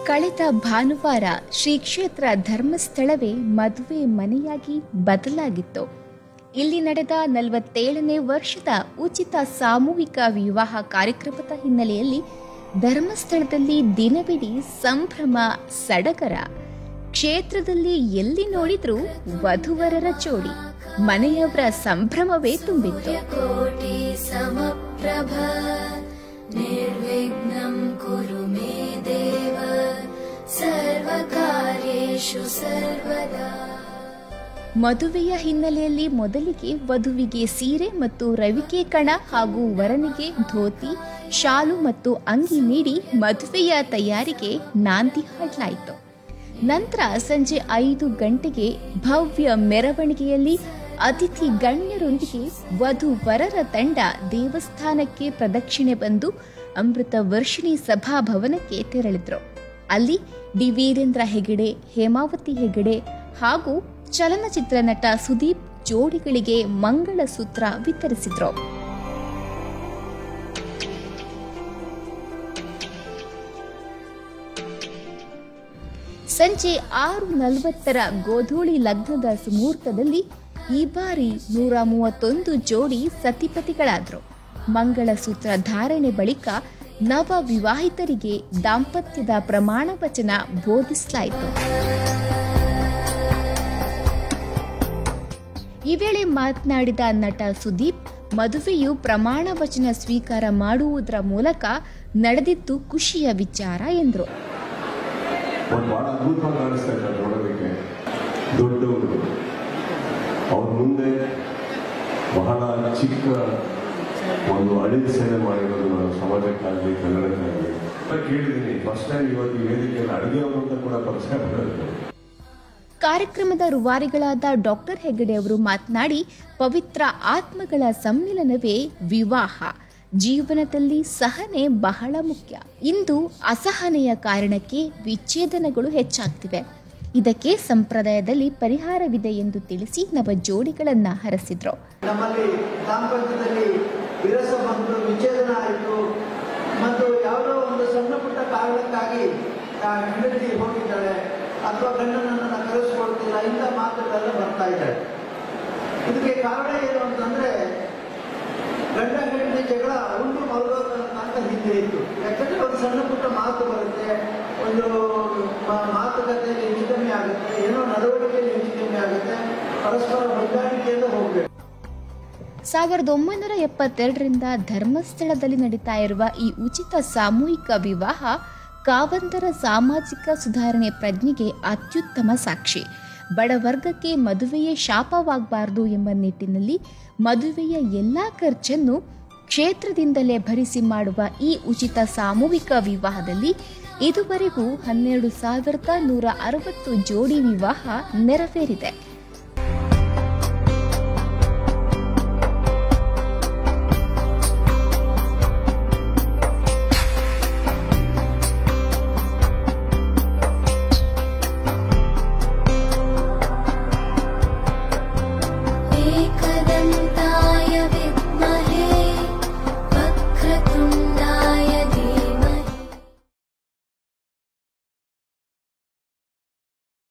ಕಳೆದ ಭಾನುವಾರ ಶ್ರೀ ಕ್ಷೇತ್ರ ಧರ್ಮಸ್ಥಳವೇ ಮದುವೆ ಮನೆಯಾಗಿ ಬದಲಾಗಿತ್ತು ಇಲ್ಲಿ ನಡೆದ ನಲವತ್ತೇಳನೇ ವರ್ಷದ ಉಚಿತ ಸಾಮೂಹಿಕ ವಿವಾಹ ಕಾರ್ಯಕ್ರಮದ ಹಿನ್ನೆಲೆಯಲ್ಲಿ ಧರ್ಮಸ್ಥಳದಲ್ಲಿ ದಿನವಿಡೀ ಸಂಭ್ರಮ ಸಡಗರ ಕ್ಷೇತ್ರದಲ್ಲಿ ಎಲ್ಲಿ ನೋಡಿದ್ರೂ ವಧುವರರ ಜೋಡಿ ಮನೆಯವರ ಸಂಭ್ರಮವೇ ತುಂಬಿತ್ತು कोटि समप्रभ निर्विघ्नं कुरु मे देव सर्वकार्येषु सर्वदा ಮದುವೆಯ ಹಿನ್ನೆಲೆಯಲ್ಲಿ ಮೊದಲಿಗೆ ವಧುವಿಗೆ ಸೀರೆ ಮತ್ತು ರವಿಕೆ ಕಣ ಹಾಗೂ ವರನಿಗೆ ಧೋತಿ ಶಾಲು ಮತ್ತು ಅಂಗಿ ನೀಡಿ ಮದುವೆಯ ತಯಾರಿಗೆ ನಾಂದಿ ಹಾಡಲಾಯಿತು ನಂತರ ಸಂಜೆ ಐದು ಗಂಟೆಗೆ ಭವ್ಯ ಮೆರವಣಿಗೆಯಲ್ಲಿ ಅತಿಥಿ ಗಣ್ಯರೊಂದಿಗೆ ವಧು ವರರ ತಂಡ ದೇವಸ್ಥಾನಕ್ಕೆ ಪ್ರದಕ್ಷಿಣೆ ಬಂದು ಅಮೃತ ವರ್ಷಿಣಿ ಸಭಾಭವನಕ್ಕೆ ತೆರಳಿದ್ರು ಅಲ್ಲಿ ಡಿ ವೀರೇಂದ್ರ ಹೆಗಡೆ ಹೇಮಾವತಿ ಹೆಗಡೆ ಹಾಗೂ ಚಲನಚಿತ್ರ ನಟ ಸುದೀಪ್ ಜೋಡಿಗಳಿಗೆ ಮಂಗಳ ಸೂತ್ರ ವಿತರಿಸಿದ್ರು ಸಂಜೆ ಆರು ನಲವತ್ತರ ಗೋಧೂಳಿ ಲಗ್ನದ ಸುಮುಹೂರ್ತದಲ್ಲಿ ಈ ಬಾರಿ ನೂರ ಮೂವತ್ತೊಂದು ಜೋಡಿ ಸತಿಪತಿಗಳಾದ್ರು ಮಂಗಳ ಸೂತ್ರ ಧಾರಣೆ ಬಳಿಕ ನವ ವಿವಾಹಿತರಿಗೆ ದಾಂಪತ್ಯದ ಪ್ರಮಾಣ ವಚನ ಬೋಧಿಸಲಾಯಿತು ಈ ವೇಳೆ ಮಾತನಾಡಿದ ನಟ ಸುದೀಪ್ ಮದುವೆಯು ಪ್ರಮಾಣ ವಚನ ಸ್ವೀಕಾರ ಮಾಡುವುದರ ಮೂಲಕ ನಡೆದಿದ್ದು ಖುಷಿಯ ವಿಚಾರ ಎಂದರು ಒಂದು ಬಹಳ ಅದ್ಭುತವಾಗಿ ಕಾಣಿಸ್ತಾ ಇದ್ದಾರೆ ನೋಡೋದಕ್ಕೆ ದೊಡ್ಡವರು ಅವ್ರ ಮುಂದೆ ಬಹಳ ಚಿಕ್ಕ ಒಂದು ಅಳಿದ ಸೇವೆ ಮಾಡಿರೋದು ನಾನು ಸಮಾಜಕ್ಕಾಗಲಿ ಕನ್ನಡಕ್ಕಾಗಲಿ ಕೇಳಿದ್ದೀನಿ ಫಸ್ಟ್ ಟೈಮ್ ಇವತ್ತು ಈ ವೇದಿಕೆಯಲ್ಲಿ ಅಡುಗೆ ಅವರು ಅಂತ ಕೂಡ ಪರಿಚಯ ಮಾಡಿದ್ರು ಕಾರ್ಯಕ್ರಮದ ರೂವಾರಿಗಳಾದ ಡಾಕ್ಟರ್ ಹೆಗಡೆ ಅವರು ಮಾತನಾಡಿ ಪವಿತ್ರ ಆತ್ಮಗಳ ಸಮ್ಮಿಲನವೇ ವಿವಾಹ ಜೀವನದಲ್ಲಿ ಸಹನೆ ಬಹಳ ಮುಖ್ಯ ಇಂದು ಅಸಹನೆಯ ಕಾರಣಕ್ಕೆ ವಿಚ್ಛೇದನಗಳು ಹೆಚ್ಚಾಗ್ತಿವೆ ಇದಕ್ಕೆ ಸಂಪ್ರದಾಯದಲ್ಲಿ ಪರಿಹಾರವಿದೆ ಎಂದು ತಿಳಿಸಿ ನವ ಜೋಡಿಗಳನ್ನ ಹರಸಿದ್ರು ನಮ್ಮಲ್ಲಿ ದಾಂಪತ್ಯದಲ್ಲಿ ವಿರಸ ಬಂತು ವಿಚ್ಛೇದನ ಆಯಿತು ಮತ್ತು ಯಾವುದೋ ಒಂದು ಸಣ್ಣ ಪುಟ್ಟ ಕಾರಣಕ್ಕಾಗಿ ಆ ಹೆಂಡತಿ ಹೋಗಿದ್ದಾಳೆ ಅಥವಾ ಗಂಡನನ್ನು ಕರೆಸ್ಕೊಳ್ತಿಲ್ಲ ಇಂಥ ಮಾತುಗಳೆಲ್ಲ ಬರ್ತಾ ಇದೆ ಇದಕ್ಕೆ ಕಾರಣ ಏನು ಅಂತಂದ್ರೆ ಗಂಡ ಹೆಂಡತಿ ಜಗಳ ಉಂಟು ಮಲಗೋದು ಅಂತ ಹಿಂದೆ ಇತ್ತು ಯಾಕಂದ್ರೆ ಒಂದು ಸಣ್ಣ ಪುಟ್ಟ ಮಾತು ಬರುತ್ತೆ ಒಂದು ಮಾ- ಮಾತುಕತೆಯಲ್ಲಿ ಹೆಚ್ಚು ಕಮ್ಮಿ ಆಗುತ್ತೆ ಏನೋ ನಡವಳಿಕೆಯಲ್ಲಿ ಹೆಚ್ಚು ಕಮ್ಮಿ ಆಗುತ್ತೆ ಪರಸ್ಪರ ಹೊಂದಾಣಿಕೆಯಿಂದ ಹೋಗ್ಬೇಕು ಸಾವಿರದ ಒಂಬೈನೂರ ಎಪ್ಪತ್ತೆರಡರಿಂದ ಧರ್ಮಸ್ಥಳದಲ್ಲಿ ನಡೀತಾ ಇರುವ ಈ ಉಚಿತ ಸಾಮೂಹಿಕ ವಿವಾಹ ಕಾವಂತರ ಸಾಮಾಜಿಕ ಸುಧಾರಣೆ ಪ್ರಜ್ಞೆಗೆ ಅತ್ಯುತ್ತಮ ಸಾಕ್ಷಿ ಬಡವರ್ಗಕ್ಕೆ ಮದುವೆಯೇ ಶಾಪವಾಗಬಾರದು ಎಂಬ ನಿಟ್ಟಿನಲ್ಲಿ ಮದುವೆಯ ಎಲ್ಲ ಖರ್ಚನ್ನು ಕ್ಷೇತ್ರದಿಂದಲೇ ಭರಿಸಿ ಮಾಡುವ ಈ ಉಚಿತ ಸಾಮೂಹಿಕ ವಿವಾಹದಲ್ಲಿ ಇದುವರೆಗೂ ಹನ್ನೆರಡು ಸಾವಿರದ ನೂರ ಅರವತ್ತು ಜೋಡಿ ವಿವಾಹ ನೆರವೇರಿದೆ